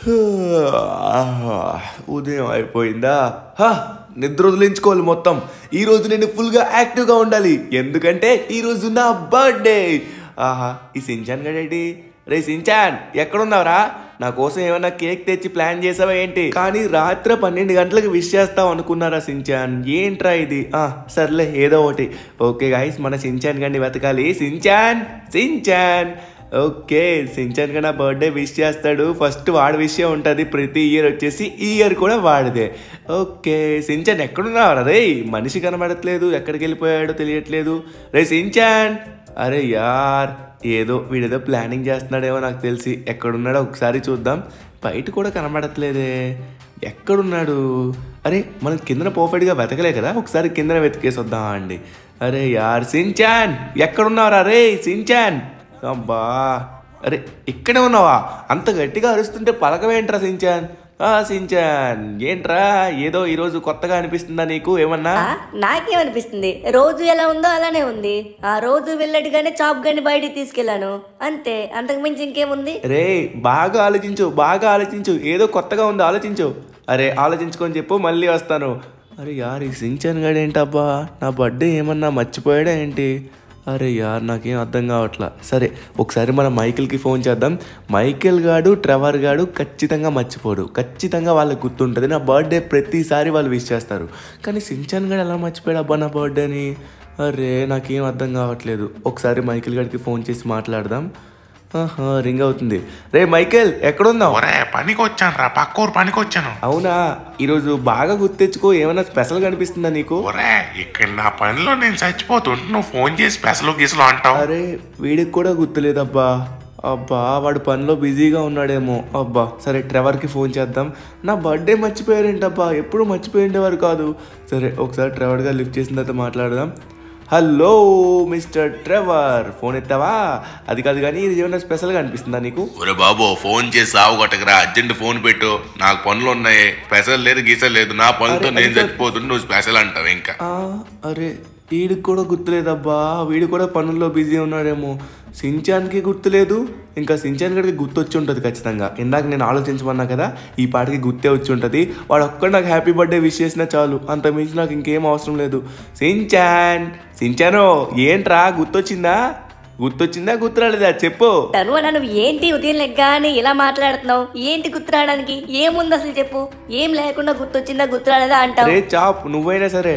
ఉదయం అయిపోయిందా హా, నిద్ర వదిలించుకోవాలి మొత్తం ఈ రోజు నేను ఫుల్గా యాక్టివ్గా ఉండాలి ఎందుకంటే ఈ రోజు నా బర్త్డే ఆహా ఈ సించాన్ గడేటి రే సించాన్ ఎక్కడున్నావురా నా కోసం ఏమైనా కేక్ తెచ్చి ప్లాన్ చేసావా ఏంటి కానీ రాత్రి పన్నెండు గంటలకు విష్ చేస్తావు అనుకున్నారా సించాన్ ఏంట్రా ఇది ఆ సర్లే ఏదో ఒకటి ఓకే గాయస్ మన సించాన్ గండి వెతకాలి సించాన్ సించాన్ ఓకే సించాన్ కన్నా బర్త్డే విష్ చేస్తాడు ఫస్ట్ వాడి విషయం ఉంటుంది ప్రతి ఇయర్ వచ్చేసి ఈ ఇయర్ కూడా వాడిదే ఓకే సించాన్ ఎక్కడున్నావు రే మనిషి కనబడట్లేదు ఎక్కడికి వెళ్ళిపోయాడో తెలియట్లేదు రే సించాన్ అరే యార్ ఏదో వీడేదో ప్లానింగ్ చేస్తున్నాడేమో నాకు తెలిసి ఎక్కడున్నాడో ఒకసారి చూద్దాం బయట కూడా కనబడట్లేదే ఎక్కడున్నాడు అరే మనం కిందన పర్ఫెక్ట్గా వెతకలే కదా ఒకసారి కిందన వెతికేసి వద్దాం అండి అరే యార్ సించాన్ ఎక్కడున్నారా రే సించాన్ అబ్బా అరే ఇక్కడే ఉన్నావా అంత గట్టిగా అరుస్తుంటే పలకవేంట్రా సించాన్ ఆ సించాన్ ఏంట్రా ఏదో ఈరోజు కొత్తగా అనిపిస్తుందా నీకు ఏమన్నా ఆ, నాకేమనిపిస్తుంది రోజు ఎలా ఉందో అలానే ఉంది ఆ రోజు వెళ్ళట్టుగానే చాప్ గని బయటికి తీసుకెళ్ళాను అంతే అంతకు మించి ఇంకేముంది రే బాగా ఆలోచించు బాగా ఆలోచించు ఏదో కొత్తగా ఉంది ఆలోచించు అరే ఆలోచించుకొని చెప్పు మళ్ళీ వస్తాను అరే యార్ ఈ సించాన్ గాడు ఏంటబ్బా నా బర్త్డే ఏమన్నా మర్చిపోయాడా ఏంటి అరే యార్ నాకేం అర్థం కావట్లా సరే ఒకసారి మనం మైకిల్కి ఫోన్ చేద్దాం మైకేల్ గాడు ట్రెవర్ గాడు ఖచ్చితంగా మర్చిపోడు ఖచ్చితంగా వాళ్ళకి గుర్తుంటుంది నా బర్త్డే ప్రతిసారి వాళ్ళు విష్ చేస్తారు కానీ సించాన్ గాడు ఎలా మర్చిపోయాడు అబ్బా నా బర్త్డేని అరే నాకేం అర్థం కావట్లేదు ఒకసారి మైకిల్ గారికి ఫోన్ చేసి మాట్లాడదాం ఆహా, రింగ్ అవుతుంది రే మైకేల్ ఎక్కడున్నావు ఒరే పనికి వచ్చాను రా పక్కూరు పనికి వచ్చాను అవునా ఈరోజు బాగా గుర్తెచ్చుకో ఏమైనా స్పెషల్ కనిపిస్తుందా నీకు ఒరే ఇక్కడ నా పనిలో నేను చచ్చిపోతుంటే నువ్వు ఫోన్ చేసి స్పెషల్ గీసలు అంటావు అరే వీడికి కూడా గుర్తులేదబ్బా అబ్బా వాడు పనిలో బిజీగా ఉన్నాడేమో అబ్బా సరే ట్రెవర్కి ఫోన్ చేద్దాం నా బర్త్డే మర్చిపోయారేంటబ్బా ఎప్పుడు మర్చిపోయిండేవారు కాదు సరే ఒకసారి ట్రెవర్గా లిఫ్ట్ చేసిన తర్వాత మాట్లాడదాం హలో మిస్టర్ ట్రెవర్ ఫోన్ ఎత్తావా అది కాదు కానీ ఇది ఏమైనా స్పెషల్గా అనిపిస్తుందా నీకు ఒరే బాబు ఫోన్ చేసి సావు కొట్టకరా అర్జెంట్ ఫోన్ పెట్టు నాకు పనులు ఉన్నాయి స్పెషల్ లేదు గీసలు లేదు నా పనులతో నేను చచ్చిపోతుంటే నువ్వు స్పెషల్ అంటావు ఇంకా ఆ, అరే వీడికి కూడా గుర్తులేదబ్బా వీడు కూడా పనుల్లో బిజీ ఉన్నాడేమో సించాన్కి గుర్తులేదు ఇంకా సించాన్ గడికి గుర్తొచ్చి ఉంటుంది ఖచ్చితంగా ఇందాక నేను ఆలోచించమన్నా కదా ఈ పాటికి గుర్తే వచ్చి ఉంటుంది వాడు ఒక్కడు నాకు హ్యాపీ బర్త్డే విష్ చేసినా చాలు అంత మించి నాకు ఇంకేం అవసరం లేదు సించాన్ సించానో ఏంట్రా గుర్తొచ్చిందా గుర్తొచ్చిందా గుర్తురాలేదా చెప్పు తను అన్న నువ్వు ఏంటి ఉదయం లెగ్గానే ఇలా మాట్లాడుతున్నావు ఏంటి గుర్తురావడానికి ఏముంది అసలు చెప్పు ఏం లేకుండా గుర్తొచ్చిందా గుర్తురాలేదా అంటావు రే చాప్ నువ్వైనా సరే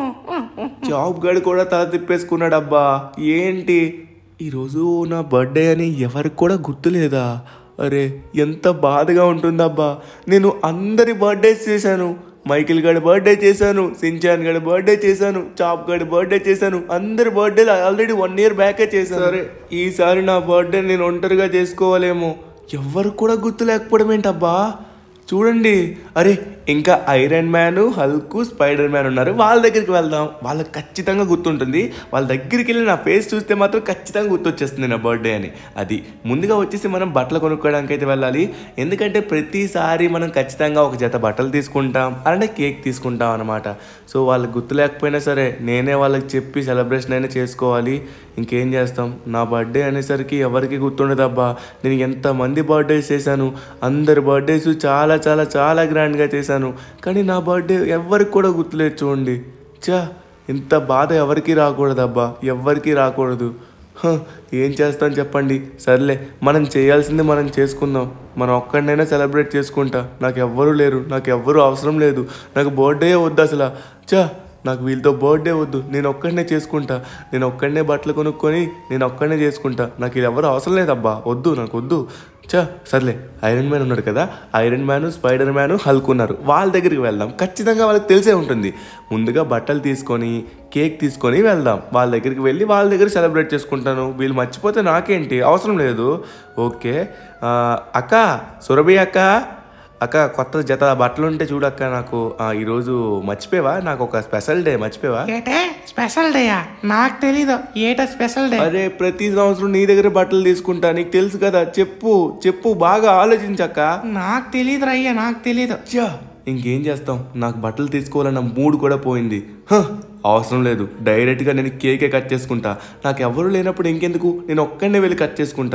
జాబ్ గడు కూడా తల తిప్పేసుకున్నాడబ్బా ఏంటి ఈరోజు నా బర్త్డే అని ఎవరికి కూడా గుర్తులేదా అరే ఎంత బాధగా ఉంటుందబ్బా నేను అందరి బర్త్డేస్ చేశాను మైకిల్ గడి బర్త్డే చేశాను సించాన్ గడి బర్త్డే చేశాను చాప్ గడి బర్త్డే చేశాను అందరి బర్త్డేలు ఆల్రెడీ వన్ ఇయర్ బ్యాకే చేశాను సరే ఈసారి నా బర్త్డే నేను ఒంటరిగా చేసుకోవాలేమో ఎవరికి కూడా గుర్తు లేకపోవడం ఏంటబ్బా చూడండి అరే ఇంకా Iron Man Hulk Spider Man ఉన్నారు వాళ్ళ దగ్గరికి వెళ్దాం వాళ్ళకి ఖచ్చితంగా గుర్తుంటుంది వాళ్ళ దగ్గరికి వెళ్ళి నా ఫేస్ చూస్తే మాత్రం ఖచ్చితంగా గుర్తొచ్చేస్తుంది నా బర్త్డే అని అది ముందుగా వచ్చేసి మనం బట్టలు కొనుక్కోవడానికి అయితే వెళ్ళాలి ఎందుకంటే ప్రతిసారి మనం ఖచ్చితంగా ఒక జత బట్టలు తీసుకుంటాం అలానే కేక్ తీసుకుంటాం అనమాట సో వాళ్ళకి గుర్తు లేకపోయినా సరే నేనే వాళ్ళకి చెప్పి సెలబ్రేషన్ అయినా చేసుకోవాలి ఇంకేం చేస్తాం నా బర్త్డే అనేసరికి ఎవరికి గుర్తుండదబ్బా నేను ఎంతమంది బర్త్డేస్ చేశాను అందరి బర్త్డేస్ చాలా చాలా చాలా గ్రాండ్గా చేశాను కానీ నా బర్త్డే ఎవరికి కూడా గుర్తులేదు చూడండి చా ఇంత బాధ ఎవరికి రాకూడదబ్బా ఎవ్వరికి రాకూడదు హ, ఏం చేస్తాం చెప్పండి సర్లే మనం చేయాల్సింది మనం చేసుకుందాం మనం ఒక్కడినైనా సెలబ్రేట్ చేసుకుంటా నాకు ఎవ్వరూ లేరు నాకు ఎవ్వరూ అవసరం లేదు నాకు బర్త్డే వద్దు అసలు చా నాకు వీళ్ళతో బర్త్డే వద్దు నేను ఒక్కడనే చేసుకుంటా నేను ఒక్కడనే బట్టలు కొనుక్కొని నేను ఒక్కడనే చేసుకుంటా నాకు ఇది ఎవరు అవసరం లేదబ్బా వద్దు నాకు వద్దు చా సర్లే ఐరన్ మ్యాన్ ఉన్నాడు కదా Iron Man Spider Man Hulk ఉన్నారు వాళ్ళ దగ్గరికి వెళ్దాం ఖచ్చితంగా వాళ్ళకి తెలిసే ఉంటుంది ముందుగా బట్టలు తీసుకొని కేక్ తీసుకొని వెళ్దాం వాళ్ళ దగ్గరికి వెళ్ళి వాళ్ళ దగ్గర సెలబ్రేట్ చేసుకుంటాను వీళ్ళు మర్చిపోతే నాకేంటి అవసరం లేదు ఓకే ఆ, అక్క సురభి అక్క అక్క కొత్త జత బట్టలు ఉంటే చూడక్క నాకు ఆ, ఈరోజు మర్చిపోయావా నాకు ఒక స్పెషల్ డే మర్చిపోయావా ఏటే స్పెషల్ డేయా నాకు తెలీదు ఏట స్పెషల్ డే అరే ప్రతి సంవత్సరం నీ దగ్గర బట్టలు తీసుకుంటా నీకు తెలుసు కదా చెప్పు చెప్పు బాగా ఆలోచించక్క నాకు తెలీదు అయ్యా నాకు తెలీదు ఛా, ఇంకేం చేస్తాం నాకు బట్టలు తీసుకోవాలన్న మూడ్ కూడా పోయింది హ, అవసరం లేదు డైరెక్ట్గా నేను కేకే కట్ చేసుకుంటా నాకు ఎవరు లేనప్పుడు ఇంకెందుకు నేను ఒక్కడనే వెళ్ళి కట్ చేసుకుంటా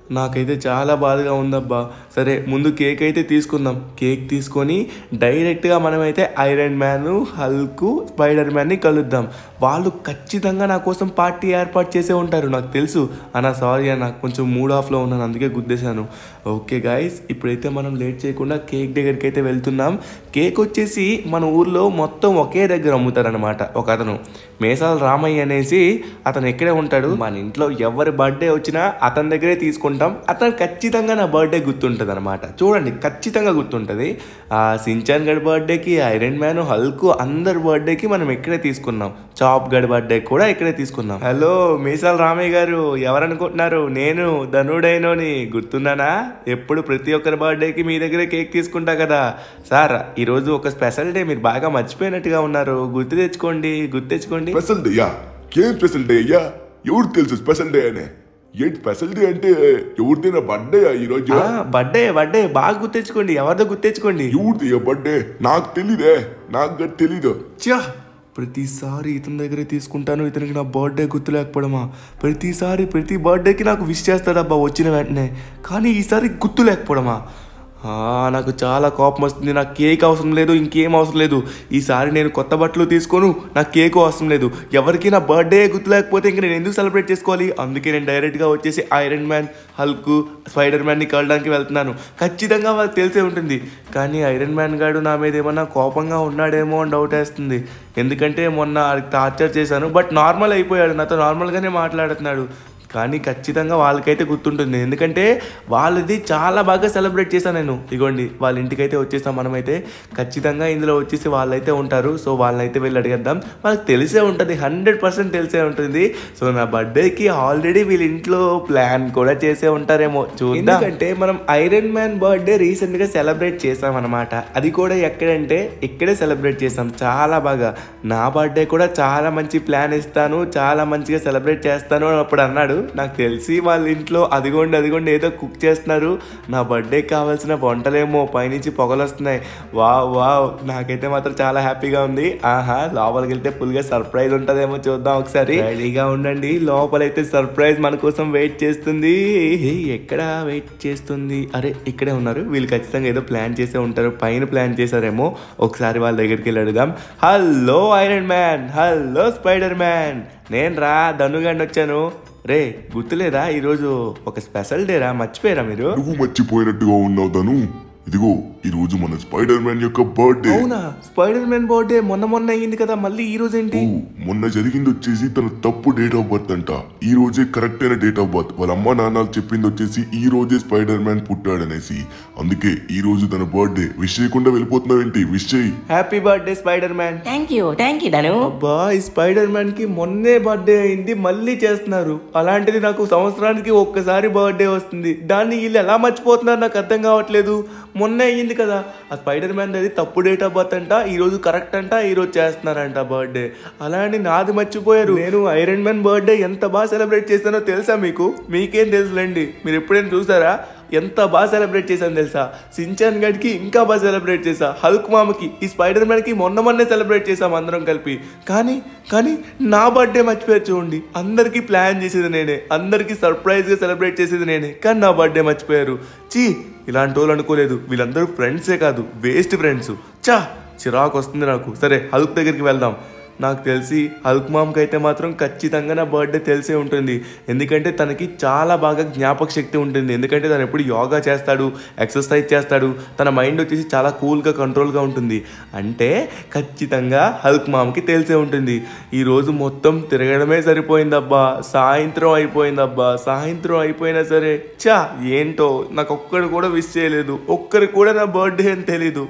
నాకైతే చాలా బాధగా ఉందబ్బా సరే ముందు కేక్ అయితే తీసుకుందాం కేక్ తీసుకొని డైరెక్ట్గా మనమైతే ఐరన్ మ్యాన్ హల్క్ స్పైడర్ మ్యాన్ని కలుద్దాం వాళ్ళు ఖచ్చితంగా నా కోసం పార్టీ ఏర్పాటు చేసే ఉంటారు నాకు తెలుసు అన్న సారీ అన్న కొంచెం మూడ్ ఆఫ్లో ఉన్నాను అందుకే గుద్దేశాను ఓకే గాయస్ ఇప్పుడైతే మనం లేట్ చేయకుండా కేక్ దగ్గరికి అయితే వెళ్తున్నాం కేక్ వచ్చేసి మన ఊర్లో మొత్తం ఒకే దగ్గర అమ్ముతారనమాట ఒక అతను మేసాల రామయ్య అనేసి అతను ఇక్కడే ఉంటాడు మన ఇంట్లో ఎవరి బర్త్డే వచ్చినా అతని దగ్గరే తీసుకుంటాం అతను ఖచ్చితంగా నా బర్త్డే గుర్తుంటుంది అనమాట చూడండి ఖచ్చితంగా గుర్తుంటుంది ఆ సించాన్ గడి బర్త్డేకి ఐరన్ మ్యాన్ హల్క్ అందరి బర్త్డేకి మనం ఇక్కడే తీసుకున్నాం చాప్ గడి బర్త్డే కూడా ఇక్కడే తీసుకున్నాం హలో మీసాల రామయ్య గారు ఎవరనుకుంటున్నారు నేను ధనుడైనోని గుర్తున్నానా ఎప్పుడు ప్రతి ఒక్కరి బర్త్డేకి మీ దగ్గరే కేక్ తీసుకుంటా కదా సార్ ఈరోజు ఒక స్పెషల్ డే మీరు బాగా మర్చిపోయినట్టుగా ఉన్నారు గుర్తు తెచ్చుకోండి గుర్తు తెచ్చుకోండి స్పెషల్ డే యా ఏం స్పెషల్ డే అయ్యా ఎవరు తెలుసు స్పెషల్ డే అనే ఏంటి స్పెషల్ డే అంటే ఎవరిదైనా బర్త్డే ఈ రోజు ఆ, బర్త్డే బర్త్డే బాగా గుర్తు తెచ్చుకోండి ఎవరిదో గుర్తు తెచ్చుకోండి ఎవరిది బర్త్డే నాకు తెలీదే నాకు గట్టి తెలీదు ఛా! ప్రతిసారి ఇతని దగ్గరే తీసుకుంటాను ఇతనికి నా బర్త్డే గుర్తు లేకపోవడమా ప్రతిసారి ప్రతి బర్త్డేకి నాకు విష్ చేస్తాడబ్బా వచ్చిన వెంటనే కానీ ఈసారి గుర్తు లేకపోవడమా ఆ, నాకు చాలా కోపం వస్తుంది నాకు కేక్ అవసరం లేదు ఇంకేం అవసరం లేదు ఈసారి నేను కొత్త బట్టలు తీసుకోను నాకు కేక్ అవసరం లేదు ఎవరికి నా బర్త్డే గుర్తు లేకపోతే ఇంక నేను ఎందుకు సెలబ్రేట్ చేసుకోవాలి అందుకే నేను డైరెక్ట్గా వచ్చేసి ఐరన్ మ్యాన్ హల్క్ స్పైడర్ మ్యాన్ని కలడానికి వెళ్తున్నాను ఖచ్చితంగా వాళ్ళకి తెలిసే ఉంటుంది కానీ ఐరన్ మ్యాన్ గాడు నా మీద ఏమన్నా కోపంగా ఉన్నాడేమో అని డౌట్ వేస్తుంది ఎందుకంటే మొన్న టార్చర్ చేశాను బట్ నార్మల్ అయిపోయాడు నాతో నార్మల్గానే మాట్లాడుతున్నాడు కానీ ఖచ్చితంగా వాళ్ళకైతే గుర్తుంటుంది ఎందుకంటే వాళ్ళది చాలా బాగా సెలబ్రేట్ చేశాను నేను ఇగోండి వాళ్ళ ఇంటికైతే వచ్చేసాం మనమైతే ఖచ్చితంగా ఇందులో వచ్చేసి వాళ్ళైతే ఉంటారు సో వాళ్ళనైతే వెళ్ళి అడిగేద్దాం వాళ్ళకి తెలిసే ఉంటుంది హండ్రెడ్ పర్సెంట్ తెలిసే ఉంటుంది సో నా బర్త్డేకి ఆల్రెడీ వీళ్ళ ఇంట్లో ప్లాన్ కూడా చేసే ఉంటారేమో చూద్దాం ఎందుకంటే మనం ఐరన్ మ్యాన్ బర్త్డే రీసెంట్గా సెలబ్రేట్ చేసాం అనమాట అది కూడా ఎక్కడంటే ఇక్కడే సెలబ్రేట్ చేసాం చాలా బాగా నా బర్త్డే కూడా చాలా మంచి ప్లాన్ ఇస్తాను చాలా మంచిగా సెలబ్రేట్ చేస్తాను అని అప్పుడు అన్నాడు నాకు తెలిసి వాళ్ళ ఇంట్లో అదిగోండి అదిగోండి ఏదో కుక్ చేస్తున్నారు నా బర్త్డేకి కావాల్సిన వంటలేమో పైనుంచి పొగలు వస్తున్నాయి వా వా నాకైతే మాత్రం చాలా హ్యాపీగా ఉంది ఆహా లోపలికి వెళ్తే ఫుల్గా సర్ప్రైజ్ ఉంటుందేమో చూద్దాం ఒకసారి రెడీగా ఉండండి లోపలైతే సర్ప్రైజ్ మన కోసం వెయిట్ చేస్తుంది ఏ, ఎక్కడ వెయిట్ చేస్తుంది అరే ఇక్కడే ఉన్నారు వీళ్ళు ఖచ్చితంగా ఏదో ప్లాన్ చేసే ఉంటారు పైన ప్లాన్ చేశారేమో ఒకసారి వాళ్ళ దగ్గరికి వెళ్ళి అడుగుదాం hello Iron Man hello Spider Man నేను రా ధనుగాడిని వచ్చాను రే గుర్తులేదా ఈరోజు ఒక స్పెషల్ డే రా మర్చిపోయారా మీరు నువ్వు మర్చిపోయినట్టుగా ఉన్నావు తను ఇదిగో ఈ రోజు మన స్పైడర్ మ్యాన్ యొక్క బర్త్డే అవునా స్పైడర్ మ్యాన్ బర్త్డే మొన్న మొన్న అయ్యింది కదా మళ్ళీ ఈ రోజు ఏంటి ఓ, మొన్న జరిగింది వచ్చేసి తన తప్పు డేట్ ఆఫ్ బర్త్ అంట ఈ రోజే కరెక్ట్ అయిన డేట్ ఆఫ్ బర్త్ వాళ్ళ అమ్మ నాన్నలు చెప్పింది వచ్చేసి ఈ రోజే స్పైడర్ మ్యాన్ పుట్టాడనేసి అందుకే ఈ రోజు తన బర్త్డే విష్ చేయకుండా వెళ్ళిపోతున్నావేంటి విష్ చేయి happy birthday Spider Man thank you thank you ధను అబ్బా ఈ స్పైడర్ మ్యాన్ కి మొన్నే బర్త్డే అయింది మళ్ళీ చేస్తున్నారు అలాంటిది నాకు సంవత్సరానికి ఒక్కసారి బర్త్డే వస్తుంది దాన్ని వీళ్ళు ఎలా మర్చిపోతున్నారు నాకు అర్థం కావట్లేదు మొన్నే అయ్యింది కదా ఆ స్పైడర్ మ్యాన్ అది తప్పు డేట్ ఆఫ్ బర్త్ అంట ఈ రోజు కరెక్ట్ అంట ఈ రోజు చేస్తున్నారంట బర్త్డే అలా అని నాది మర్చిపోయారు నేను ఐరన్ మ్యాన్ బర్త్డే ఎంత బాగా సెలబ్రేట్ చేస్తానో తెలుసా మీకు మీకేం తెలుసులేండి మీరు ఎప్పుడైనా చూసారా ఎంత బాగా సెలబ్రేట్ చేశాను తెలుసా సించాన్ గడికి ఇంకా బాగా సెలబ్రేట్ చేశా హల్క్ మామకి ఈ స్పైడర్ మ్యాన్కి మొన్న మొన్నే సెలబ్రేట్ చేసాం అందరం కలిపి కానీ కానీ నా బర్త్డే మర్చిపోయారు చూడండి అందరికీ ప్లాన్ చేసేది నేనే అందరికీ సర్ప్రైజ్గా సెలబ్రేట్ చేసేది నేనే కానీ నా బర్త్డే మర్చిపోయారు చీ ఇలాంటి వాళ్ళు అనుకోలేదు వీళ్ళందరూ ఫ్రెండ్సే కాదు వేస్ట్ ఫ్రెండ్స్ చా చిరాకు వస్తుంది నాకు సరే హల్క్ దగ్గరికి వెళ్దాం నాకు తెలిసి హల్క్ మామ్కి అయితే మాత్రం ఖచ్చితంగా నా బర్త్డే తెలిసే ఉంటుంది ఎందుకంటే తనకి చాలా బాగా జ్ఞాపక శక్తి ఉంటుంది ఎందుకంటే తను ఎప్పుడు యోగా చేస్తాడు ఎక్సర్సైజ్ చేస్తాడు తన మైండ్ వచ్చేసి చాలా కూల్గా కంట్రోల్గా ఉంటుంది అంటే ఖచ్చితంగా హల్క్ మామ్కి తెలిసే ఉంటుంది ఈరోజు మొత్తం తిరగడమే సరిపోయిందబ్బా సాయంత్రం అయిపోయిందబ్బా సాయంత్రం అయిపోయినా సరే చా ఏంటో నాకు ఒక్కడు కూడా విష్ చేయలేదు ఒక్కరికి కూడా నా బర్త్డే అని తెలీదు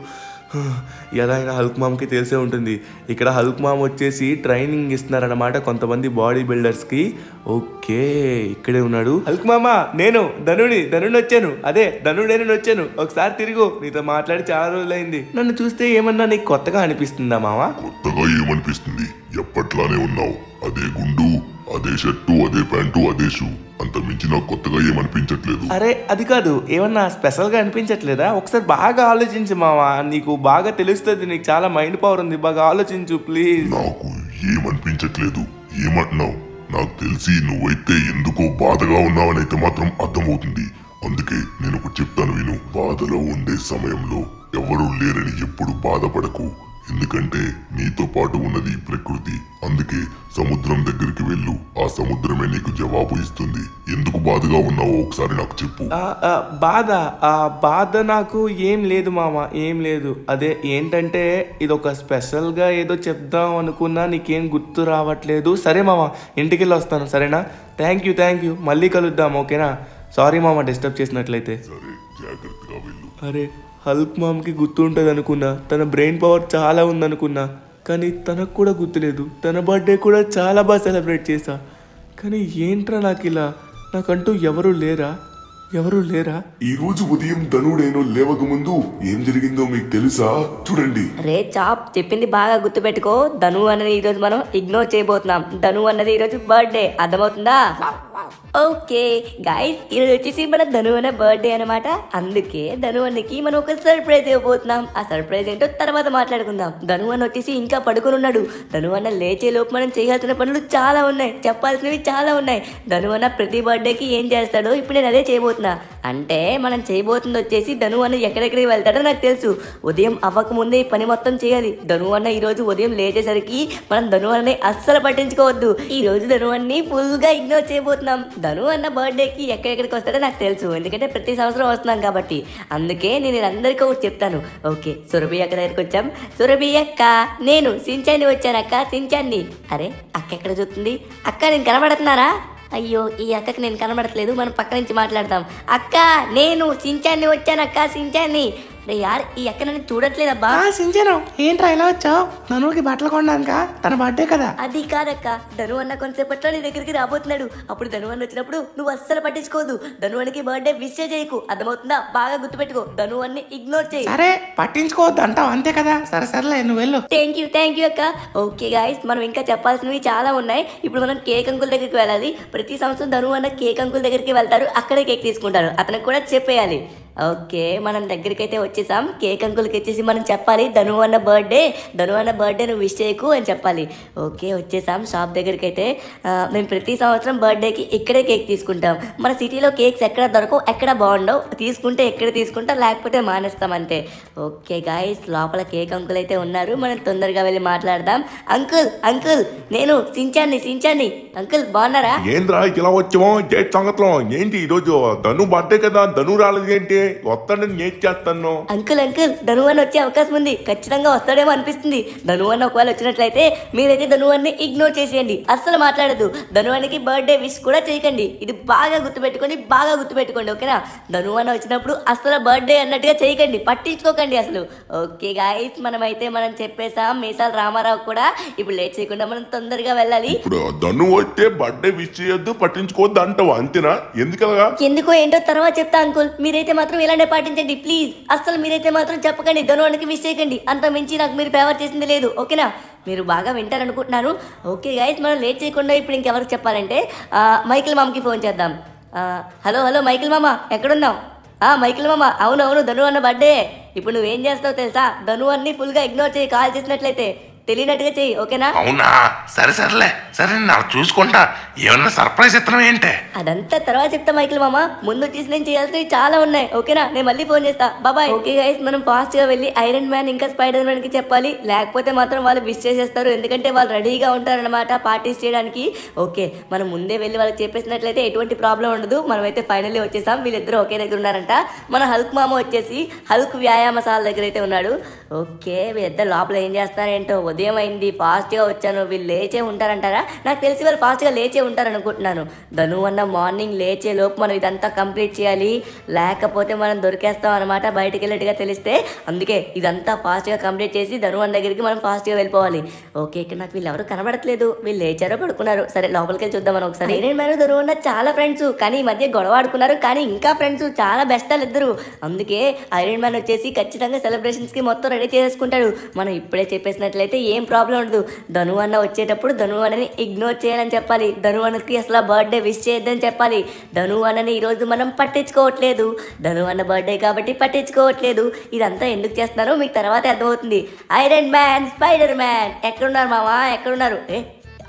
ఎలా అయినా హల్క్ మామ్కి తెలిసే ఉంటుంది ఇక్కడ హల్క్ మామ్ వచ్చేసి ట్రైనింగ్ ఇస్తున్నారన్నమాట కొంతమంది బాడీ బిల్డర్స్కి ఓకే ఇక్కడే ఉన్నాడు హల్క్ మామ నేను ధనుడి ధనుడి వచ్చాను అదే ధనుడే నేను వచ్చాను ఒకసారి తిరుగు నీతో మాట్లాడి చాలా రోజులైంది నన్ను చూస్తే ఏమన్నా నీకు కొత్తగా అనిపిస్తుందా మామ కొత్తగా ఏమనిపిస్తుంది ఎప్పట్లానే ఉన్నావు అదే గుండు అదే షర్టు అదే ప్యాంటు అదే షూ అంత మించి నాకు కొత్తగా ఏమనిపించట్లేదు అరే అది కాదు ఏమన్నా స్పెషల్గా అనిపించట్లేదా ఒకసారి బాగా ఆలోచించు మామ నీకు బాగా తెలుస్తుంది నీకు చాలా మైండ్ పవర్ ఉంది బాగా ఆలోచించు ప్లీజ్ నాకు ఏమనిపించట్లేదు ఏమంటున్నావు నాకు తెలిసి నువ్వైతే ఎందుకో బాధగా ఉన్నావనైతే మాత్రం అర్థమవుతుంది అందుకే నేను ఒకటి చెప్తాను విను బాధలో ఉండే సమయంలో ఎవరూ లేరని ఎప్పుడు బాధపడకు ఎందుకంటే నీతో పాటు ఉన్నది ఈ ప్రకృతి అందుకే సముద్రం దగ్గరికి వెళ్ళు ఆ సముద్రమే నీకు జవాబు ఇస్తుంది ఎందుకు బాధగా ఉన్నావో ఒకసారి నాకు చెప్పు ఆ, ఆ, బాధ ఆ బాధ నాకు ఏం లేదు మామ ఏం లేదు అదే ఏంటంటే ఇది ఒక స్పెషల్గా ఏదో చెప్దాం అనుకున్నా నీకేం గుర్తు రావట్లేదు సరే మామ ఇంటికి వెళ్ళి వస్తాను సరేనా థ్యాంక్ యూ థ్యాంక్ యూ మళ్ళీ కలుద్దాం ఓకేనా సారీ మామ డిస్టర్బ్ చేసినట్లయితే సరే జాగ్రత్తగా వెళ్ళు అరే హల్క్ మామ్కి గుర్తుంటుంది అనుకున్నా తన బ్రెయిన్ పవర్ చాలా ఉందనుకున్నా కానీ తనకు కూడా గుర్తులేదు తన బర్త్డే కూడా చాలా బాగా సెలబ్రేట్ చేశా కానీ ఏంట్రా నాకు ఇలా నాకంటూ ఎవరు లేరా ఎవరు లేరా ఈ రోజు ఉదయం ధనుడేనో లేవక ముందు ఏం జరిగిందో మీకు తెలుసా చూడండి రే చాప్ చెప్పింది బాగా గుర్తుపెట్టుకో ధను అన్నది ఈరోజు మనం ఇగ్నోర్ చేయబోతున్నాం ధను అన్నది ఈరోజు బర్త్డే అర్థమవుతుందా ఓకే గాయస్ ఈరోజు వచ్చేసి మన ధను అన్న బర్త్డే అనమాట అందుకే ధను అన్నకి మనం ఒక సర్ప్రైజ్ ఇవ్వబోతున్నాం ఆ సర్ప్రైజ్ ఏంటో తర్వాత మాట్లాడుకుందాం ధను అన్న వచ్చేసి ఇంకా పడుకుని ఉన్నాడు ధను అన్న లేచే లోపు మనం చేయాల్సిన పనులు చాలా ఉన్నాయి చెప్పాల్సినవి చాలా ఉన్నాయి ధను అన్న ప్రతి బర్త్డేకి ఏం చేస్తాడో ఇప్పుడు నేను అదే చేయబోతున్నా అంటే మనం చేయబోతుంది వచ్చేసి ధను అన్న ఎక్కడెక్కడికి వెళ్తాడో నాకు తెలుసు ఉదయం అవ్వక ముందే ఈ పని మొత్తం చేయాలి ధను అన్న ఈ రోజు ఉదయం లేచేసరికి మనం ధను అన్నని అస్సలు పట్టించుకోవద్దు ఈ రోజు ధను అన్ని ఫుల్ గా ఇగ్నోర్ చేయబోతున్నాం ధను అన్న బర్త్డే కి ఎక్కడెక్కడికి వస్తాడో నాకు తెలుసు ఎందుకంటే ప్రతి సంవత్సరం వస్తున్నాం కాబట్టి అందుకే నేను అందరికీ ఒకటి చెప్తాను ఓకే సురభి అక్క దగ్గరికి వచ్చాం సురభి అక్క నేను సించాన్ని వచ్చానక్క సించాన్ని అరే అక్క ఎక్కడ చూస్తుంది అక్క నేను కనబడుతున్నారా అయ్యో ఈ అక్కకి నేను కనబడట్లేదు మనం పక్క నుంచి మాట్లాడదాం అక్క నేను సించాన్ని వచ్చాను అక్క సించాన్ని రే యార్ ఈ అక్క నన్ను చూడట్లేదబ్బా ఆ సించను ఏంట్రా ఇలా వచ్చావు ననుకి బట్టలు కొనడానికా తన బర్త్డే కదా అది కాదక్క ధను అన్న కొంతసేపట్లో నీ దగ్గరికి రాబోతున్నాడు అప్పుడు ధను అన్న వచ్చినప్పుడు నువ్వు అస్సలు పట్టించుకోదు ధను అన్నకి బర్త్డే విష్ చేయకు అర్థమవుతుందా బాగా గుర్తుపెట్టుకో ధను అన్ని ఇగ్నోర్ చేయి సరే పట్టించుకోవద్దు అంటావు అంతే కదా సరే సరేలే నువ్వు వెళ్ళు థ్యాంక్ యూ థ్యాంక్ యూ అక్క ఓకే గాయస్ మనం ఇంకా చెప్పాల్సినవి చాలా ఉన్నాయి ఇప్పుడు మనం కేక్ అంకుల్ దగ్గరికి వెళ్ళాలి ప్రతి సంవత్సరం ధను అన్న కేక్ అంకుల్ దగ్గరికి వెళ్తారు అక్కడే కేక్ తీసుకుంటారు అతనికి కూడా చెప్పేయాలి ఓకే మనం దగ్గరికి అయితే వచ్చేసాం కేక్ అంకుల్కి వచ్చేసి మనం చెప్పాలి ధను అన్న బర్త్డే ధను అన్న బర్త్డే నువ్వు విష్ చేయకు అని చెప్పాలి ఓకే వచ్చేసాం షాప్ దగ్గరికి అయితే ఆ, మేము ప్రతి సంవత్సరం బర్త్డేకి ఇక్కడే కేక్ తీసుకుంటాం మన సిటీలో కేక్స్ ఎక్కడ దొరకవు ఎక్కడ బాగుండవు తీసుకుంటే ఎక్కడ తీసుకుంటాం లేకపోతే మానేస్తాం అంతే ఓకే గాయస్ లోపల కేక్ అంకుల్ అయితే ఉన్నారు మనం తొందరగా వెళ్ళి మాట్లాడదాం అంకుల్ అంకుల్ నేను సించాన్ని సించాన్ని అంకుల్ బాగున్నారా ఏంద్రా ఇలా వచ్చామో ఏ సంగతిలో ఏంటి ఈరోజు ధను బర్త్డే కదా ధను రాలేదు ఏంటి వస్తాడని ఏం చేస్తాను అంకుల్ అంకుల్ ధనువన్ వచ్చే అవకాశం ఉంది ఖచ్చితంగా వస్తాడేమో అనిపిస్తుంది ధనువన్ ఒకవేళ వచ్చినట్లయితే మీరైతే ధనువన్ని ఇగ్నోర్ చేసేయండి అస్సలు మాట్లాడదు ధనువానికి బర్త్డే విష్ కూడా చేయకండి ఇది బాగా గుర్తుపెట్టుకోండి బాగా గుర్తుపెట్టుకోండి ఓకేనా ధనువన్ వచ్చినప్పుడు అస్సలు బర్త్డే అన్నట్టుగా చేయకండి పట్టించుకోకండి అసలు ఓకే గాయస్ మనమైతే మనం చెప్పేసాం మీసాల రామారావు కూడా ఇప్పుడు లేట్ చేయకుండా మనం తొందరగా వెళ్ళాలి ఇప్పుడు ధను వస్తే బర్త్డే విష్ చేయొద్దు పట్టించుకోవద్దు అంటావా అంతేనా ఎందుకలగా ఎందుకో ఏంటో తర్వాత చెప్తా అంకుల్ మీరైతే మాత్రం ఇలానే పాటించండి ప్లీజ్ అస్సలు మీరైతే మాత్రం చెప్పకండి ధనువానికి విష్ చేయకండి అంత మించి నాకు మీరు ఫేవర్ చేసింది లేదు ఓకేనా మీరు బాగా వింటారనుకుంటున్నాను ఓకే గైస్ మనం లేట్ చేయకుండా ఇప్పుడు ఇంకెవరికి చెప్పాలంటే ఆ, మైకిల్ మామకి ఫోన్ చేద్దాం ఆ, హలో హలో మైకిల్ మామ ఎక్కడున్నావు ఆ మైకిల్ మామ అవును అవును ధను అన్న బర్త్డే ఇప్పుడు నువ్వేం చేస్తావు తెలుసా ధను అన్ని ఫుల్గా ఇగ్నోర్ చేయి కాల్ చేసినట్లయితే తెలియనట్టుగా చెయ్యి ఓకేనా అవునా సరే సరేలే సరే నాకు చూసుకుంటా ఏమన్నా సర్ప్రైజ్ ఇస్తున్నాం ఏంటే అదంతా తర్వాత చెప్తా మైకిల్ మామ ముందు వచ్చేసి నేను చేయాల్సినవి చాలా ఉన్నాయి ఓకేనా నేను మళ్ళీ ఫోన్ చేస్తా బాబాయ్ ఓకే గైస్ మనం ఫాస్ట్ గా వెళ్ళి ఐరన్ మ్యాన్ ఇంకా స్పైడర్ మ్యాన్ కి చెప్పాలి లేకపోతే మాత్రం వాళ్ళు విష్ చేసేస్తారు ఎందుకంటే వాళ్ళు రెడీగా ఉంటారన్నమాట పార్టీస్ చేయడానికి ఓకే మనం ముందే వెళ్ళి వాళ్ళకి చెప్పేసినట్లయితే ఎటువంటి ప్రాబ్లం ఉండదు మనమైతే ఫైనల్లీ వచ్చేసాం వీళ్ళిద్దరూ ఒకే దగ్గర ఉన్నారంట మన హల్క్ మామ వచ్చేసి హల్క్ వ్యాయామశాల దగ్గర అయితే ఉన్నాడు ఓకే వీళ్ళిద్దరు లోపల ఏం చేస్తారేంటో ఉదయం అయింది ఫాస్ట్గా వచ్చాను వీళ్ళు లేచే ఉంటారంటారా నాకు తెలిసి వాళ్ళు ఫాస్ట్గా లేచే ఉంటారనుకుంటున్నాను ధను అన్న మార్నింగ్ లేచే లోపు మనం ఇదంతా కంప్లీట్ చేయాలి లేకపోతే మనం దొరికేస్తాం అనమాట బయటికి వెళ్ళేట్టుగా తెలిస్తే అందుకే ఇదంతా ఫాస్ట్గా కంప్లీట్ చేసి ధను అన్న దగ్గరికి మనం ఫాస్ట్గా వెళ్ళిపోవాలి ఓకే ఇక్కడ నాకు వీళ్ళు ఎవరు కనబడట్లేదు వీళ్ళు లేచారో పడుకున్నారు సరే లోపలికి వెళ్ళి చూద్దాం మనం ఒకసారి ఐరన్ మ్యాన్ ధను అన్న చాలా ఫ్రెండ్స్ కానీ ఈ మధ్య గొడవ ఆడుకున్నారు కానీ ఇంకా ఫ్రెండ్స్ చాలా బెస్ట్ వాళ్ళు ఇద్దరు అందుకే ఐరన్ మ్యాన్ వచ్చేసి ఖచ్చితంగా సెలబ్రేషన్స్ కి మొత్తం రెడీ చేసుకుంటాడు మనం ఇప్పుడే చెప్పేసినట్లయితే ఏం ప్రాబ్లం ఉండదు ధను అన్న వచ్చేటప్పుడు ధను అన్నని ఇగ్నోర్ చేయాలని చెప్పాలి ధను అన్నకి అసలు బర్త్డే విష్ చేయొద్దని చెప్పాలి ధను అన్నని ఈరోజు మనం పట్టించుకోవట్లేదు ధను అన్న బర్త్డే కాబట్టి పట్టించుకోవట్లేదు ఇదంతా ఎందుకు చేస్తున్నారో మీకు తర్వాత అర్థమవుతుంది ఐరన్ మ్యాన్ స్పైడర్ మ్యాన్ ఎక్కడున్నారు మావా ఎక్కడున్నారు ఏ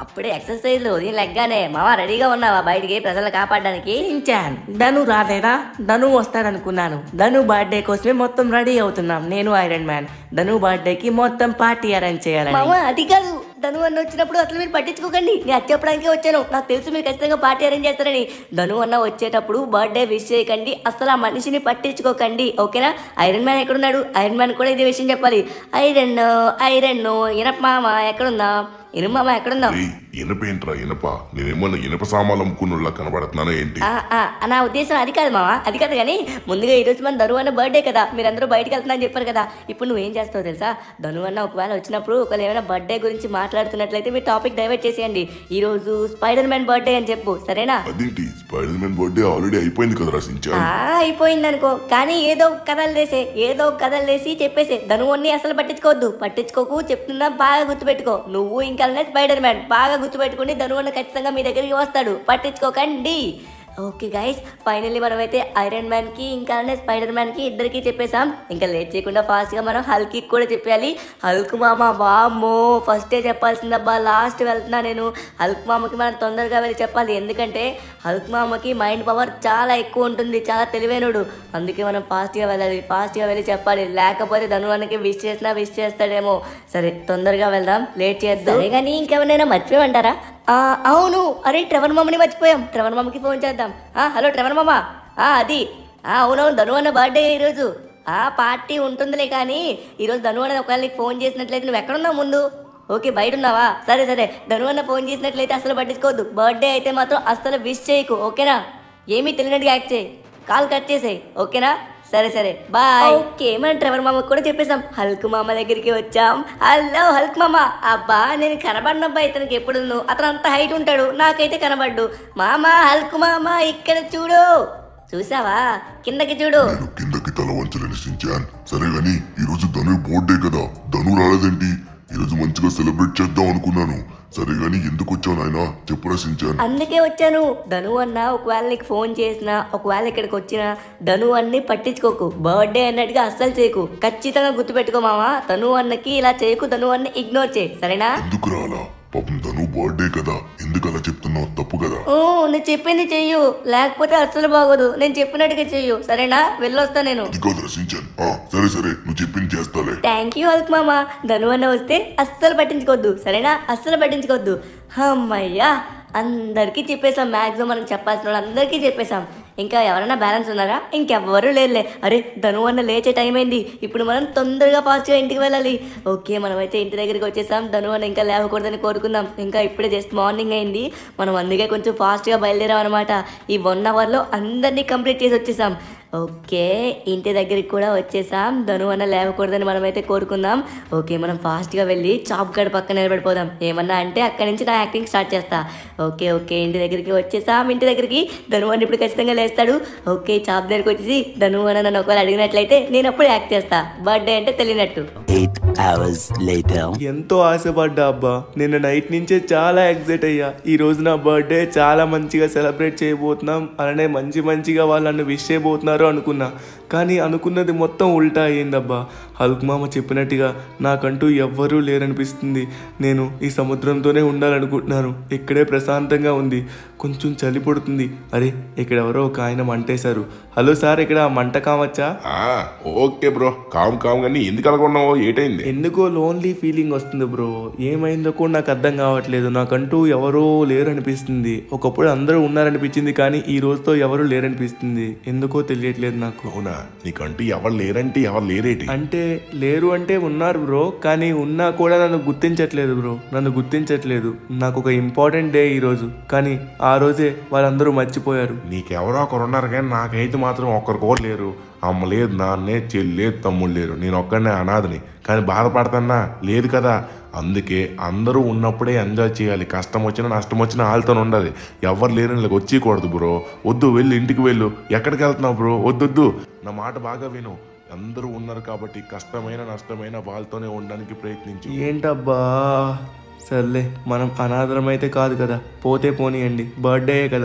అప్పుడే ఎక్సర్సైజ్ ఉదయం లెగ్గానే మామ రెడీగా ఉన్నావా బయటికి ప్రజలు కాపాడడానికి చించాన్ ధను రాలేదా ధను వస్తాడనుకున్నాను ధను బర్త్డే కోసమే మొత్తం రెడీ అవుతున్నాం నేను ఐరన్ మ్యాన్ ధను బర్త్డేకి మొత్తం పార్టీ అరేంజ్ చేయాలని మామ అది కాదు ధను అన్న వచ్చినప్పుడు అసలు మీరు పట్టించుకోకండి నేను అది చెప్పడానికి వచ్చాను నాకు తెలుసు మీరు ఖచ్చితంగా పార్టీ అరేంజ్ చేస్తారని ధను అన్న వచ్చేటప్పుడు బర్త్డే విష్ చేయకండి అసలు ఆ మనిషిని పట్టించుకోకండి ఓకేనా ఐరన్ మ్యాన్ ఎక్కడున్నాడు ఐరన్ మ్యాన్ కూడా ఇదే విషయం చెప్పాలి ఐరన్ ఐరన్ ఇనప మామ ఎక్కడుందా ఇనుప మామ ఎక్కడుందా ఏయ్ ఇనప ఏంట్రా ఇనప నేనేమన్నా ఇనప సామాన్లు అమ్ముకున్నోళ్ళ కనబడుతున్నానా ఏంటి ఆ, ఆ, నా ఉద్దేశం అది కాదు మామ అది కాదు కానీ ముందుగా ఈ రోజు మన ధను అన్న బర్త్డే కదా మీరందరూ బయటికి వెళ్తున్నా అని చెప్పారు కదా ఇప్పుడు నువ్వేం చేస్తావు తెలుసా ధను అన్న ఒకవేళ వచ్చినప్పుడు ఒకవేళ ఏమైనా బర్త్డే గురించి మాట్లాడుతున్నట్లయితే మీరు టాపిక్ డైవర్ట్ చేసేయండి ఈ రోజు స్పైడర్ మ్యాన్ బర్త్డే అని చెప్పు సరేనా అదేంటి స్పైడర్ మ్యాన్ బర్త్డే ఆల్రెడీ అయిపోయింది కదరా సించాన్ ఆ, అయిపోయింది అనుకో కానీ ఏదో ఒక కథలు వేసే ఏదో ఒక కథలు వేసి చెప్పేసే ధనువన్ని అసలు పట్టించుకోవద్దు పట్టించుకోకు చెప్తున్నా బాగా గుర్తుపెట్టుకో నువ్వు ఇంకా స్పైడర్ మ్యాన్ బాగా గుర్తుపెట్టుకుని ధనువన్న ఖచ్చితంగా మీ దగ్గరికి వస్తాడు పట్టించుకోకండి ఓకే గైస్ ఫైనల్లీ మనమైతే ఐరన్ మ్యాన్ కి ఇంకా స్పైడర్ మ్యాన్ కి ఇద్దరికి చెప్పేసాం ఇంకా లేట్ చేయకుండా ఫాస్ట్ గా మనం హల్క్ కి కూడా చెప్పాలి హల్క్ మామ వామ్మో ఫస్టే చెప్పాల్సిందబ్బా లాస్ట్ వెళ్తున్నా నేను హల్క్ మామకి మనం తొందరగా వెళ్ళి చెప్పాలి ఎందుకంటే హల్క్ మామకి మైండ్ పవర్ చాలా ఎక్కువ ఉంటుంది చాలా తెలివైనడు అందుకే మనం ఫాస్ట్గా వెళ్ళాలి ఫాస్ట్గా వెళ్ళి చెప్పాలి లేకపోతే ధనువానికి విష్ చేసినా విష్ చేస్తాడేమో సరే తొందరగా వెళ్దాం లేట్ చేద్దాం సరే కానీ ఇంకెవరైనా మర్చిపోయమంటారా ఆ, అవును అరే ట్రెవర్ మామని మర్చిపోయాం ట్రెవర్ మామకి ఫోన్ చేద్దాం ఆ, హలో ట్రెవర్ మామ ఆ, అది ఆ, అవునవును ధను అన్న బర్త్డే ఈరోజు ఆ పార్టీ ఉంటుందిలే కానీ ఈరోజు ధను అన్న ఒకవేళ నీకు ఫోన్ చేసినట్లయితే నువ్వు ఎక్కడున్నావు ముందు ఓకే బయట ఉన్నావా సరే సరే ధను అన్న ఫోన్ చేసినట్లయితే అసలు పట్టించుకోవద్దు బర్త్డే అయితే మాత్రం అస్సలు విష్ చేయకు ఓకేనా ఏమీ తెలియనట్టుగా యాక్ట్ చేయి కాల్ కట్ చేసేయి ఓకేనా సరే సరే బాయ్ ఓకే మన ట్రెవర్ మామ కూడా చెప్పేసాం హల్క్ మామ దగ్గరికి వచ్చాం హలో హల్క్ మామ అబ్బా నేను కనబడినబ్బా ఇతనికి ఎప్పుడు నువ్వు అతను అంత హైట్ ఉంటాడు నాకైతే కనబడ్డు మామ హల్క్ మామ ఇక్కడ చూడు చూసావా కిందకి చూడు నేను కిందకి తల వంచలేని సించాన్ సరే గాని ఈ రోజు ధను బర్త్డే కదా ధను రాలేదేంటి ఈ రోజు మంచిగా సెలబ్రేట్ చేద్దాం అనుకున్నాను సరే గాని ఎందుకు వచ్చావు నాయనా చెప్పురా సించాన్ అందుకే వచ్చాను ధను అన్న ఒకవేళ నీకు ఫోన్ చేసినా ఒకవేళ ఇక్కడికి వచ్చినా ధను అన్ని పట్టించుకోకు బర్త్డే అన్నట్టుగా అస్సలు చేయకు ఖచ్చితంగా గుర్తుపెట్టుకో మావా ధను అన్నకి ఇలా చేయకు ధను అన్న ఇగ్నోర్ చేయి సరేనా ఎందుకు రాలా పాపం ధను బర్త్డే కదా ఎందుకు అలా చెప్తున్నావు తప్పు కదా ఓ నేను చెప్పింది చెయ్యు లేకపోతే అస్సలు బాగోదు నేను చెప్పినట్టుగా చెయ్యు సరేనా వెళ్ళొస్తా నేను అది కాదురా సించాన్ ఆ సరే సరే నువ్వు చెప్పింది చేస్తాలే థ్యాంక్ యూ హల్క్ మామ ధను అన్న వస్తే అస్సలు పట్టించుకోవద్దు సరేనా అస్సలు పట్టించుకోవద్దు అమ్మయ్యా అందరికీ చెప్పేశాం మ్యాక్సిమం మనం చెప్పాల్సిన వాళ్ళు అందరికీ చెప్పేశాం ఇంకా ఎవరైనా బ్యాలెన్స్ ఉన్నారా ఇంకెవ్వరూ లేదులే అరే ధను అన్న లేచే టైం అయింది ఇప్పుడు మనం తొందరగా ఫాస్ట్గా ఇంటికి వెళ్ళాలి ఓకే మనమైతే ఇంటి దగ్గరికి వచ్చేసాం ధను అన్న ఇంకా లేవకూడదని కోరుకుందాం ఇంకా ఇప్పుడే జస్ట్ మార్నింగ్ అయింది మనం అందుకే కొంచెం ఫాస్ట్గా బయలుదేరాం అనమాట ఈ వన్ అవర్లో అందరినీ కంప్లీట్ చేసి వచ్చేసాం ఓకే ఇంటి దగ్గరికి కూడా వచ్చేసాం ధను అన్న లేవకూడదని మనమైతే కోరుకుందాం ఓకే మనం ఫాస్ట్గా వెళ్ళి చాప్ గడ పక్కన నిలబడిపోదాం ఏమన్నా అంటే అక్కడి నుంచి నా యాక్టింగ్ స్టార్ట్ చేస్తా ఓకే ఓకే ఇంటి దగ్గరికి వచ్చేసాం ఇంటి దగ్గరికి ధను అన్న ఇప్పుడు ఖచ్చితంగా లేస్తాడు ఓకే చాప్ దగ్గరికి వచ్చేసి ధను అన్న నన్ను ఒకవేళ అడిగినట్లయితే నేను అప్పుడు యాక్ట్ చేస్తా బర్త్డే అంటే తెలియనట్టు Eight hours later. ఎంతో ఆశపడ్డా అబ్బా నిన్న నైట్ నుంచే చాలా ఎగ్జైట్ అయ్యా ఈ రోజు నా బర్త్డే చాలా మంచిగా సెలబ్రేట్ చేయబోతున్నాం అలానే మంచి మంచిగా వాళ్ళు నన్ను విష్ చేయబోతున్నారు అనుకున్నా కానీ అనుకున్నది మొత్తం ఉల్టా అయ్యిందబ్బా హల్క్ మామ చెప్పినట్టుగా నాకంటూ ఎవ్వరూ లేరనిపిస్తుంది నేను ఈ సముద్రంతోనే ఉండాలనుకుంటున్నాను ఇక్కడే ప్రశాంతంగా ఉంది కొంచెం చలి పడుతుంది అరే ఇక్కడ ఎవరో ఒక ఆయన మంటేశారు హలో సార్ ఇక్కడ మంట కావచ్చా ఆ ఓకే బ్రో కామ్ కామ్ కానీ ఎందుకు అలాగున్నావు ఏటైంది ఎందుకో లోన్లీ ఫీలింగ్ వస్తుంది బ్రో ఏమైందో కూడా నాకు అర్థం కావట్లేదు నాకంటూ ఎవరో లేరనిపిస్తుంది ఒకప్పుడు అందరూ ఉన్నారనిపించింది కానీ ఈ రోజుతో ఎవరు లేరనిపిస్తుంది ఎందుకో తెలియట్లేదు నాకు అవునా నీకంటూ ఎవరు లేరంటే ఎవరు లేరేటి అంటే లేరు అంటే ఉన్నారు బ్రో కానీ ఉన్నా కూడా నన్ను గుర్తించట్లేదు బ్రో నన్ను గుర్తించట్లేదు నాకు ఒక ఇంపార్టెంట్ డే ఈ రోజు కానీ ఆ రోజే వాళ్ళందరూ మర్చిపోయారు నీకెవరో ఒకరు ఉన్నారు కానీ నాకైతే మాత్రం ఒక్కరు కూడా లేరు అమ్మ లేదు నాన్నే చెల్లి లేదు తమ్ముడు లేరు నేను ఒక్కడనే అనాథని కానీ బాధపడతానా లేదు కదా అందుకే అందరూ ఉన్నప్పుడే ఎంజాయ్ చేయాలి కష్టం వచ్చినా నష్టం వచ్చినా వాళ్ళతో ఉండాలి ఎవరు లేరు వీళ్ళకి వచ్చేయకూడదు బ్రో వద్దు వెళ్ళు ఇంటికి వెళ్ళు ఎక్కడికి వెళ్తున్నావు బ్రో వద్దు వద్దు నా మాట బాగా విను అందరూ ఉన్నారు కాబట్టి కష్టమైన నష్టమైన వాళ్ళతోనే ఉండడానికి ప్రయత్నించు ఏంటబ్బా సర్లే మనం అనాథరం అయితే కాదు కదా పోతే పోనీయండి బర్త్డే కదా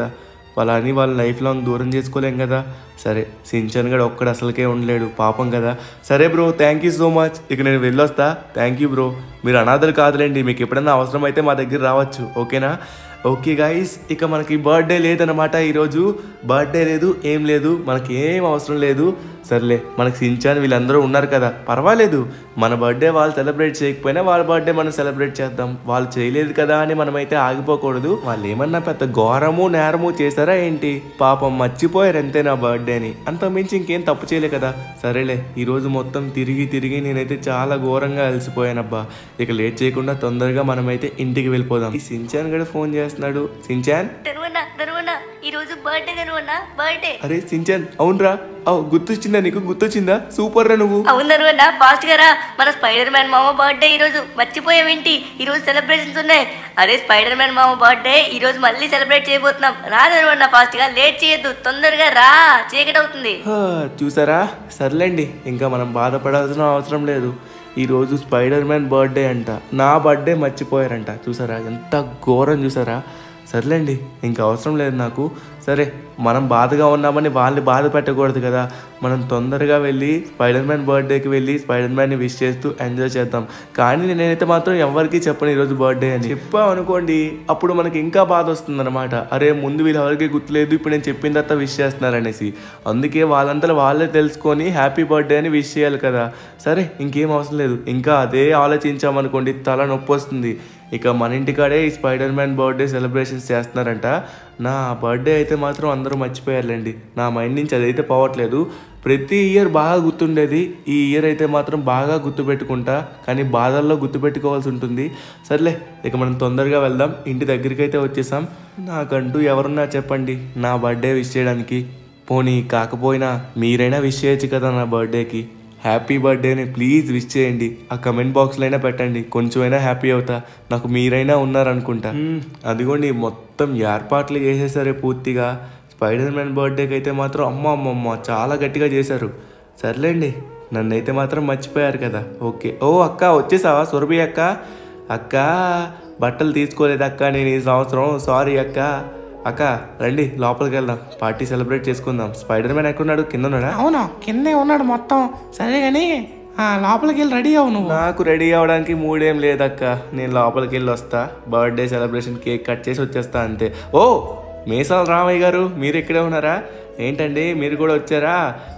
వాళ్ళ అని వాళ్ళ లైఫ్ లాంగ్ దూరం చేసుకోలేం కదా సరే సించన్ గడు ఒక్కడు అసలుకే ఉండలేడు పాపం కదా సరే bro thank you so much ఇక నేను వెళ్ళొస్తా థ్యాంక్ యూ బ్రో మీరు అనాథలు కాదులేండి మీకు ఎప్పుడన్నా అవసరం అయితే మా దగ్గర రావచ్చు ఓకేనా ఓకే గాయస్ ఇక మనకి బర్త్డే లేదనమాట ఈరోజు బర్త్డే లేదు ఏం లేదు మనకి ఏం అవసరం లేదు సర్లే మనకి సించాన్ వీళ్ళందరూ ఉన్నారు కదా పర్వాలేదు మన బర్త్డే వాళ్ళు సెలబ్రేట్ చేయకపోయినా వాళ్ళ బర్త్డే మనం సెలబ్రేట్ చేద్దాం వాళ్ళు చేయలేదు కదా అని మనమైతే ఆగిపోకూడదు వాళ్ళు ఏమన్నా పెద్ద ఘోరము నేరము చేశారా ఏంటి పాపం మర్చిపోయారు అంతే నా బర్త్డేని అంత మించి ఇంకేం తప్పు చేయలే కదా సరేలే ఈరోజు మొత్తం తిరిగి తిరిగి నేనైతే చాలా ఘోరంగా అలసిపోయానబ్బా ఇక లేట్ చేయకుండా తొందరగా మనమైతే ఇంటికి వెళ్ళిపోదాం ఈ సించాన్ గడు ఫోన్ చేస్తున్నాడు సించాన్ ధనువన్నా ధనువన్నా ఈ రోజు బర్త్డే ధనువన్నా బర్త్డే అరే సించాన్ అవునరా అవు గుర్తొచ్చిందా నీకు గుర్తొచ్చిందా సూపర్ రా నువ్వు అవును ధనువన్నా ఫాస్ట్ గా రా మన స్పైడర్ మ్యాన్ మామ బర్త్డే ఈ రోజు మర్చిపోయావేంటి ఈ రోజు సెలబ్రేషన్స్ ఉన్నాయి అరే స్పైడర్ మ్యాన్ మామ బర్త్డే ఈ రోజు మళ్ళీ సెలబ్రేట్ చేయబోతున్నాం రా ధనువన్నా ఫాస్ట్ గా లేట్ చేయొద్దు తొందరగా రా చీకటి అవుతుంది హా, చూసారా సర్లేండి ఇంకా మనం బాధపడాల్సిన అవసరం లేదు ఈరోజు స్పైడర్ మ్యాన్ బర్త్డే అంట నా బర్త్డే మర్చిపోయారంట చూసారా ఎంత ఘోరం చూసారా సర్లేండి ఇంకా అవసరం లేదు నాకు సరే మనం బాధగా ఉన్నామని వాళ్ళని బాధ పెట్టకూడదు కదా మనం తొందరగా వెళ్ళి స్పైడర్ మ్యాన్ బర్త్డేకి వెళ్ళి స్పైడర్ మ్యాన్ని విష్ చేస్తూ ఎంజాయ్ చేద్దాం కానీ నేనైతే మాత్రం ఎవరికి చెప్పను ఈరోజు బర్త్డే అని చెప్పావు అనుకోండి అప్పుడు మనకి ఇంకా బాధ వస్తుందన్నమాట అరే ముందు వీళ్ళు ఎవరికి గుర్తులేదు ఇప్పుడు నేను చెప్పిన తర్వాత విష్ చేస్తున్నారనేసి అందుకే వాళ్ళంతా వాళ్ళే తెలుసుకొని హ్యాపీ బర్త్డే అని విష్ చేయాలి కదా సరే ఇంకేం అవసరం లేదు ఇంకా అదే ఆలోచించామనుకోండి తల నొప్పి వస్తుంది ఇక మన ఇంటికాడే ఈ స్పైడర్ మ్యాన్ బర్త్డే సెలబ్రేషన్స్ చేస్తున్నారంట నా బర్త్డే అయితే మాత్రం అందరూ మర్చిపోయారులేండి నా మైండ్ నుంచి అదైతే పోవట్లేదు ప్రతి ఇయర్ బాగా గుర్తుండేది ఈ ఇయర్ అయితే మాత్రం బాగా గుర్తుపెట్టుకుంటా కానీ బాధల్లో గుర్తుపెట్టుకోవాల్సి ఉంటుంది సర్లే ఇక మనం తొందరగా వెళ్దాం ఇంటి దగ్గరికి అయితే వచ్చేసాం నాకంటూ ఎవరున్నా చెప్పండి నా బర్త్డే విష్ చేయడానికి పోనీ కాకపోయినా మీరైనా విష్ చేయొచ్చు కదా నా బర్త్డేకి హ్యాపీ బర్త్డేని ప్లీజ్ విష్ చేయండి ఆ కమెంట్ బాక్స్లో అయినా పెట్టండి కొంచెమైనా హ్యాపీ అవుతా నాకు మీరైనా ఉన్నారనుకుంటా మ్మ్, అదిగోండి మొత్తం ఏర్పాట్లు చేసేసారే పూర్తిగా స్పైడర్ మ్యాన్ బర్త్డేకి అయితే మాత్రం అమ్మ అమ్మ అమ్మ చాలా గట్టిగా చేశారు సర్లేండి నన్నైతే మాత్రం మర్చిపోయారు కదా ఓకే ఓ అక్క వచ్చేసావా సురభి అక్క అక్క బట్టలు తీసుకోలేదు అక్క నేను ఈ సంవత్సరం సారీ అక్క అక్క రండి లోపలికి వెళ్దాం పార్టీ సెలబ్రేట్ చేసుకుందాం స్పైడర్ మ్యాన్ ఎక్కడున్నాడు కింద ఉన్నాడా అవును కిందే ఉన్నాడు మొత్తం సరే కానీ లోపలికి వెళ్ళి రెడీ అవ్వు నువ్వు నాకు రెడీ అవ్వడానికి మూడేం లేదక్క నేను లోపలికి వెళ్ళి వస్తా బర్త్డే సెలబ్రేషన్ కేక్ కట్ చేసి వచ్చేస్తా అంతే ఓ మేసాల రామయ్య గారు మీరు ఇక్కడే ఉన్నారా ఏంటండి మీరు కూడా వచ్చారా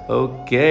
ఓకే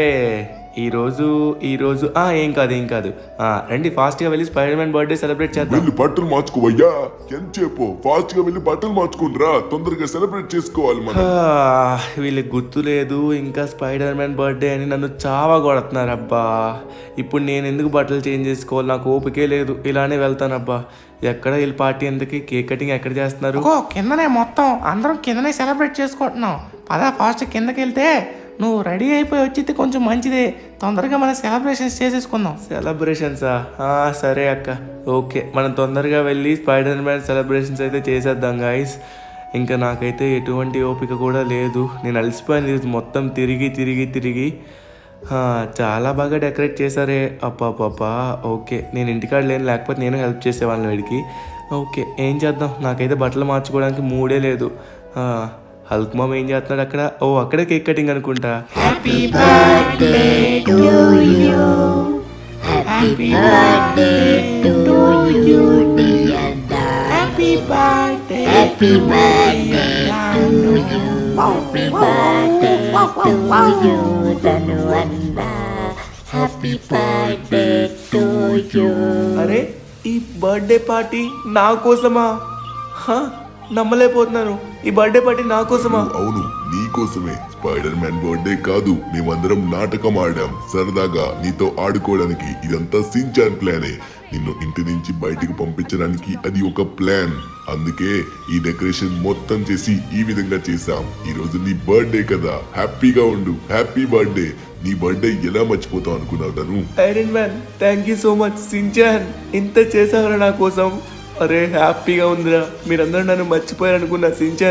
ఈరోజు ఈరోజు ఆ, ఏం కాదు ఏం కాదు ఆ, రండి ఫాస్ట్గా వెళ్ళి స్పైడర్ మ్యాన్ బర్త్డే సెలబ్రేట్ చేద్దాం వెళ్ళి బట్టలు మార్చుకోవయ్యా ఎంతసేపు ఫాస్ట్ గా వెళ్ళి బట్టలు మార్చుకుంటురా తొందరగా సెలబ్రేట్ చేసుకోవాలి మనం ఆ, వీళ్ళకి గుర్తు లేదు ఇంకా స్పైడర్ మ్యాన్ బర్త్డే అని నన్ను చావా కొడుతున్నారు అబ్బా ఇప్పుడు నేను ఎందుకు బట్టలు చేంజ్ చేసుకోవాలి నాకు ఓపికే లేదు ఇలానే వెళ్తానబ్బా ఎక్కడ వీళ్ళ పార్టీ ఎందుకు కేక్ కటింగ్ ఎక్కడ చేస్తున్నారు ఇదిగో కిందనే మొత్తం అందరం కిందనే సెలబ్రేట్ చేసుకుంటున్నాం పదా ఫాస్ట్ కిందకి వెళ్తే నువ్వు రెడీ అయిపోయి వచ్చితే కొంచెం మంచిదే తొందరగా మనం సెలబ్రేషన్స్ చేసేసుకుందాం సెలబ్రేషన్సా ఆ, సరే అక్క ఓకే మనం తొందరగా వెళ్ళి స్పైడర్ మ్యాన్ సెలబ్రేషన్స్ అయితే చేసేద్దాం గాయస్ ఇంకా నాకైతే ఎటువంటి ఓపిక కూడా లేదు నేను అలసిపోయాను ఇది మొత్తం తిరిగి తిరిగి తిరిగి ఆ, చాలా బాగా డెకరేట్ చేశారే అప్పాపా ఓకే నేను ఇంటికాడ లేను లేకపోతే నేను హెల్ప్ చేసేవాళ్ళని వీడికి ఓకే ఏం చేద్దాం నాకైతే బట్టలు మార్చుకోవడానికి మూడే లేదు ఆ, హల్క్ మామ్ ఏం చేస్తున్నాడు అక్కడ ఓ అక్కడే కేక్ కటింగ్ అనుకుంటా అరే ఈ బర్త్డే పార్టీ నా కోసమా హా, నమ్మలేకపోతున్నాను ఈ బర్త్డే పార్టీ నా కోసమా అవును నీకోసమే స్పైడర్ మ్యాన్ బర్త్డే కాదు మేమందరం నాటకం ఆడాం సరదాగా నీతో ఆడుకోవడానికి ఇదంతా సించాన్ ప్లానే నిన్ను ఇంటి నుంచి బయటికి పంపించడానికి అది ఒక ప్లాన్ అందుకే ఈ డెకరేషన్ మొత్తం చేసి ఈ విధంగా చేశాం ఈ రోజు నీ బర్త్డే కదా హ్యాపీగా ఉండు హ్యాపీ బర్త్డే నీ బర్త్డే ఎలా మర్చిపోతావు అనుకున్నావు తను Iron Man thank you so much Shinchan ఇంత చేసావురా నా కోసం అరే హ్యాపీగా ఉందిరా మీరందరూ నన్ను మర్చిపోయారు అనుకున్నా సించాన్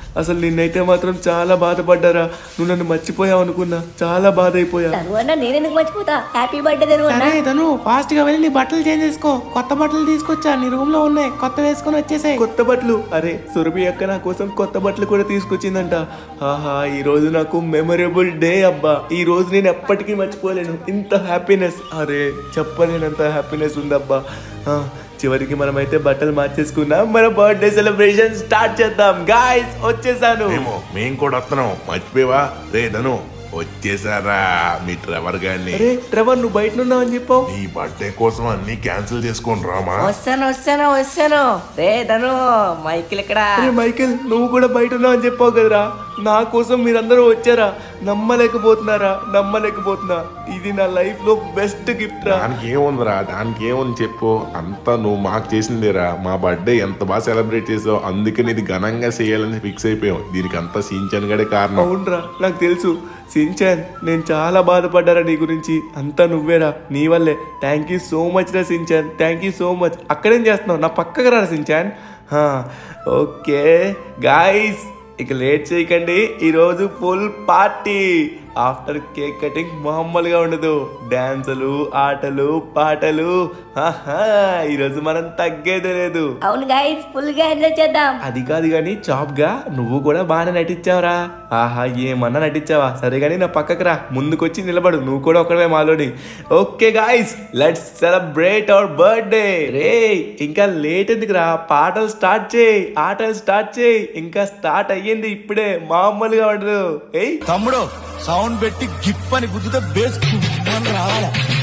అసలు నిన్నైతే మాత్రం చాలా బాధపడ్డారా నువ్వు నన్ను మర్చిపోయావు అనుకున్నా చాలా బాధ అయిపోయా తను అన్న నేనెందుకు మర్చిపోతా హ్యాపీ బర్త్డే ధను అన్న సరే ధను ఫాస్ట్ గా వెళ్ళి నీ బట్టలు చేంజ్ చేసుకో కొత్త బట్టలు తీసుకొచ్చా నీ రూమ్ లో ఉన్నాయి కొత్త వేసుకొని వచ్చేసాయి కొత్త బట్టలు అరే సురభి అక్క నా కోసం కొత్త బట్టలు కూడా తీసుకొచ్చిందంట ఆహా ఈ రోజు నాకు మెమరబుల్ డే అబ్బా ఈ రోజు నేను ఎప్పటికీ మర్చిపోలేను ఇంత హ్యాపీనెస్ అరే చెప్పలేనంత హ్యాపీనెస్ ఉందబ్బా ఆ, చివరికి మనమైతే బట్టలు మార్చేసుకున్నాం మన బర్త్డే సెలబ్రేషన్ స్టార్ట్ చేద్దాం గాయస్ వచ్చేసాను మేము మేము కూడా వస్తున్నాం మర్చిపోయావా రే ధను వచ్చేసారా మీ ట్రెవర్ గారిని అరే ట్రెవర్ నువ్వు బయట ఉన్నావు అని చెప్పావు నీ బర్త్డే కోసం అన్ని క్యాన్సిల్ చేసుకోండి రామా వస్తాను వస్తాను వస్తాను రే ధను మైకిల్ ఇక్కడ అరే మైకేల్ నువ్వు కూడా బయట ఉన్నావు అని చెప్పావు కదరా నా కోసం మీరందరూ వచ్చారా నమ్మలేకపోతున్నారా నమ్మలేకపోతున్నా ఇది నా లైఫ్ లో బెస్ట్ గిఫ్ట్ రా దానికి ఏముందిరా దానికి ఏముంది చెప్పు అంతా నువ్వు మాకు చేసిందేరా మా బర్త్డే ఎంత బాగా సెలబ్రేట్ చేసావు అందుకని ఇది ఘనంగా చేయాలని ఫిక్స్ అయిపోయాం దీనికి అంతా సీంచన్ గడే కారణం అవునరా నాకు తెలుసు సించాన్ నేను చాలా బాధపడ్డారా నీ గురించి అంతా నువ్వేరా నీ వల్లే థ్యాంక్ యూ సో మచ్ రా Shinchan thank you so much అక్కడేం చేస్తున్నావు నా పక్కకు రా సించాన్ హా, ఓకే గాయస్ ఇక లేట్ చేయకండి ఈరోజు full party after cake cutting మామూలుగా ఉండదు డాన్సులు ఆటలు పాటలు ఆహా, ఈరోజు మనం తగ్గేదే లేదు అవును గాయస్ ఫుల్ గా ఎంజాయ్ చేద్దాం అది కాదు కానీ చాప్ గా నువ్వు కూడా బాగానే నటించావురా ఆహా ఏమన్నా నటించావా సరే కానీ నా పక్కకు రా ముందుకొచ్చి నిలబడు నువ్వు కూడా ఒకడే మాలోని okay guys let's celebrate our birthday రే ఇంకా లేట్ ఎందుకురా పాటలు స్టార్ట్ చేయి ఆటలు స్టార్ట్ చేయి ఇంకా స్టార్ట్ అయ్యింది ఇప్పుడే మామూలుగా ఉండదు ఏయ్ తమ్ముడు సౌండ్ పెట్టి గిప్ అని గుద్దితే బేస్ రావాలి